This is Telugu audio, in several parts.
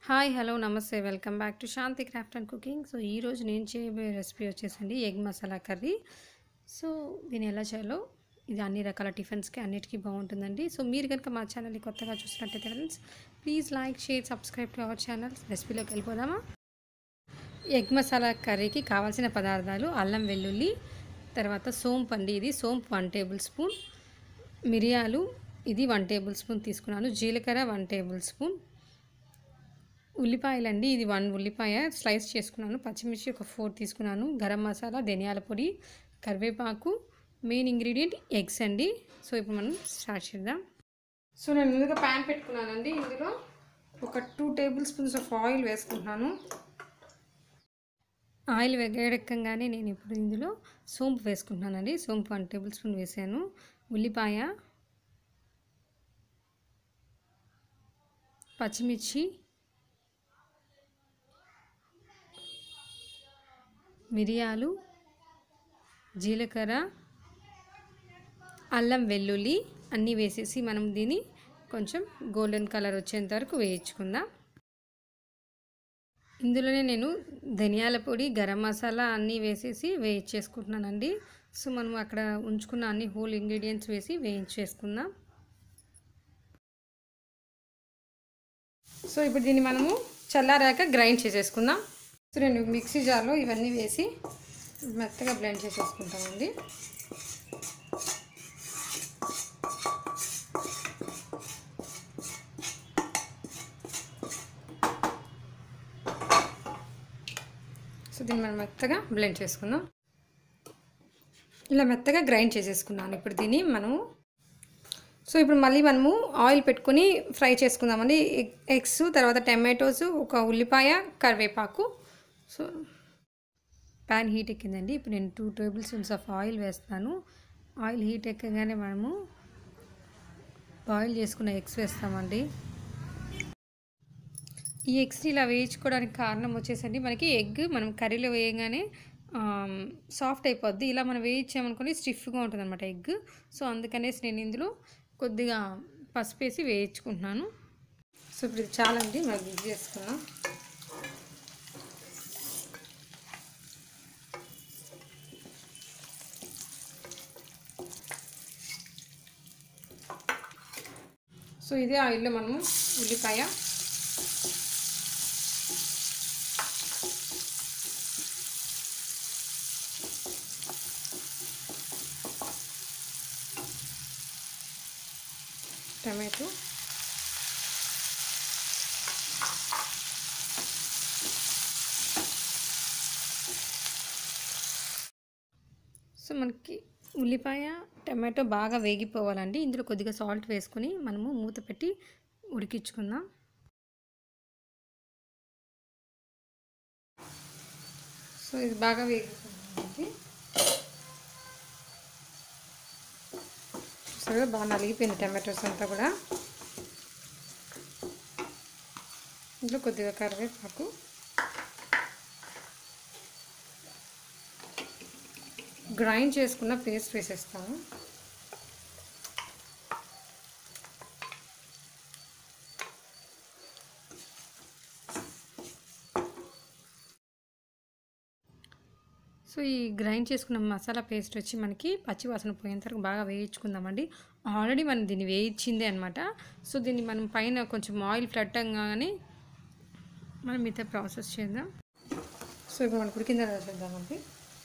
హాయ్ హలో నమస్తే welcome back to Shanti craft and cooking so ఈరోజు నేను చేయబోయే రెసిపీ వచ్చేసండి ఎగ్ మసాలా కర్రీ సో దీన్ని ఎలా చేయాలో ఇది అన్ని రకాల టిఫిన్స్కి అన్నిటికీ బాగుంటుందండి సో మీరు కనుక మా ఛానల్ని కొత్తగా చూసినట్టయితే friends please like share subscribe to our channel రెసిపీలోకి వెళ్ళిపోదామా ఎగ్ మసాలా కర్రీకి కావాల్సిన పదార్థాలు అల్లం వెల్లుల్లి తర్వాత సోంపు అండి ఇది సోంపు వన్ టేబుల్ స్పూన్ మిరియాలు ఇది వన్ టేబుల్ స్పూన్ తీసుకున్నాను జీలకర్ర వన్ టేబుల్ స్పూన్ ఉల్లిపాయలు అండి ఇది వన్ ఉల్లిపాయ స్లైస్ చేసుకున్నాను పచ్చిమిర్చి ఒక ఫోర్ తీసుకున్నాను గరం మసాలా ధనియాల పొడి కరివేపాకు మెయిన్ ఇంగ్రీడియంట్ ఎగ్స్ అండి సో ఇప్పుడు మనం స్టార్ట్ చేద్దాం సో నేను ముందుగా ప్యాన్ పెట్టుకున్నానండి ఇందులో ఒక two tablespoons of oil వేసుకుంటున్నాను ఆయిల్ వేడెక్కగానే నేను ఇప్పుడు ఇందులో సోంపు వేసుకుంటున్నానండి సోంపు వన్ టేబుల్ స్పూన్ వేసాను ఉల్లిపాయ పచ్చిమిర్చి మిరియాలు జీలకర్ర అల్లం వెల్లుల్లి అన్నీ వేసేసి మనం దీన్ని కొంచెం గోల్డెన్ కలర్ వచ్చేంత వరకు వేయించుకుందాం ఇందులోనే నేను ధనియాల పొడి గరం మసాలా అన్నీ వేసేసి వేయించేసుకుంటున్నానండి సో మనం అక్కడ ఉంచుకున్న అన్ని హోల్ ఇంగ్రీడియంట్స్ వేసి వేయించేసుకుందాం సో ఇప్పుడు దీన్ని మనము చల్లారాక గ్రైండ్ చేసేసుకుందాం సో నేను మిక్సీ జార్లో ఇవన్నీ వేసి మెత్తగా బ్లెండ్ చేసేసుకుంటామండి సో దీన్ని మనం మెత్తగా బ్లెండ్ చేసుకుందాం ఇలా మెత్తగా గ్రైండ్ చేసేసుకున్నాను ఇప్పుడు దీన్ని మనము సో ఇప్పుడు మళ్ళీ మనము ఆయిల్ పెట్టుకొని ఫ్రై చేసుకుందామండి ఎగ్స్ తర్వాత టమాటోస్ ఒక ఉల్లిపాయ కరివేపాకు సో ప్యాన్ హీట్ ఎక్కిందండి ఇప్పుడు నేను two tablespoons of oil వేస్తాను ఆయిల్ హీట్ ఎక్కగానే మనము బాయిల్ చేసుకున్న ఎగ్స్ వేస్తామండి ఈ ఎగ్స్ని ఇలా వేయించుకోవడానికి కారణం వచ్చేసండి మనకి ఎగ్ మనం కర్రీలో వేయగానే సాఫ్ట్ అయిపోద్ది ఇలా మనం వేయించామనుకుని స్టిఫ్గా ఉంటుంది అనమాట ఎగ్ సో అందుకనేసి నేను ఇందులో కొద్దిగా పసుపు వేసి వేయించుకుంటున్నాను సో ఇప్పుడు ఇది చాలండి మనం ఇది చేసుకున్నాం సో ఇదే ఆయిల్లో మనము ఉల్లిపాయ టమాటో సో మనకి ఉల్లిపాయ టమాటో బాగా వేగిపోవాలండి ఇందులో కొద్దిగా సాల్ట్ వేసుకొని మనము మూత పెట్టి ఉడికించుకుందాం సో ఇది బాగా వేగిపోయింది చూసారు బాగా నలిగిపోయింది టమాటోస్ అంతా కూడా ఇందులో కొద్దిగా కరివేపాకు గ్రైండ్ చేసుకున్న పేస్ట్ వేసేస్తాను సో ఈ గ్రైండ్ చేసుకున్న మసాలా పేస్ట్ వచ్చి మనకి పచ్చివాసన పోయేంత వరకు బాగా వేయించుకుందామండి ఆల్రెడీ మనం దీన్ని వేయించిందే అనమాట సో దీన్ని మనం పైన కొంచెం ఆయిల్ ఫ్లడ్ అవ్వగానే మనం మిగతా ప్రాసెస్ చేద్దాం సో ఇప్పుడు మనకు ఉడికింద చేద్దామండి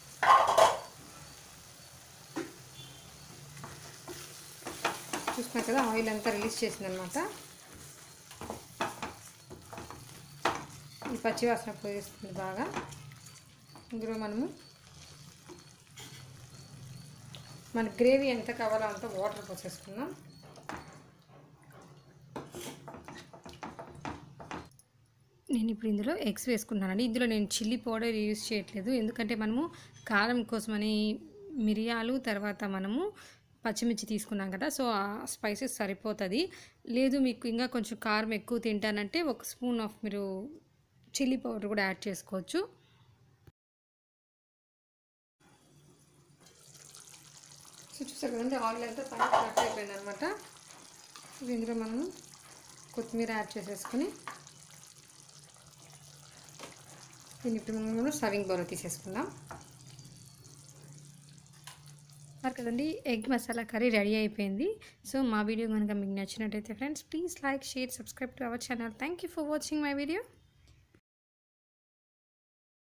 చూసుకున్నాం కదా ఆయిల్ అంతా రిలీజ్ చేసిందనమాట ఈ పచ్చివాసన పోయేస్తుంది బాగా ఇందులో మనము మన గ్రేవీ ఎంత కావాలో అంత వాటర్ పోసేసుకుందాం నేను ఇప్పుడు ఇందులో ఎగ్స్ వేసుకుంటానండి ఇందులో నేను చిల్లీ పౌడర్ యూజ్ చేయట్లేదు ఎందుకంటే మనము కారం కోసమని మిరియాలు తర్వాత మనము పచ్చిమిర్చి తీసుకున్నాం కదా సో ఆ స్పైసెస్ సరిపోతుంది లేదు మీకు ఇంకా కొంచెం కారం ఎక్కువ తింటానంటే ఒక స్పూన్ ఆఫ్ మీరు చిల్లీ పౌడర్ కూడా యాడ్ చేసుకోవచ్చు సో చూసారు కదండి ఆయిల్ అంతా పైన కట్ అయిపోయింది అనమాట ఇందులో మనము కొత్తిమీర యాడ్ చేసేసుకొని దీన్ని ఇప్పుడు మనం సర్వింగ్ బౌల్లో తీసేసుకుందాం మరి కదండి ఎగ్ మసాలా కర్రీ రెడీ అయిపోయింది సో మా వీడియో కనుక మీకు నచ్చినట్టయితే friends please like share subscribe to our channel thank you for watching my video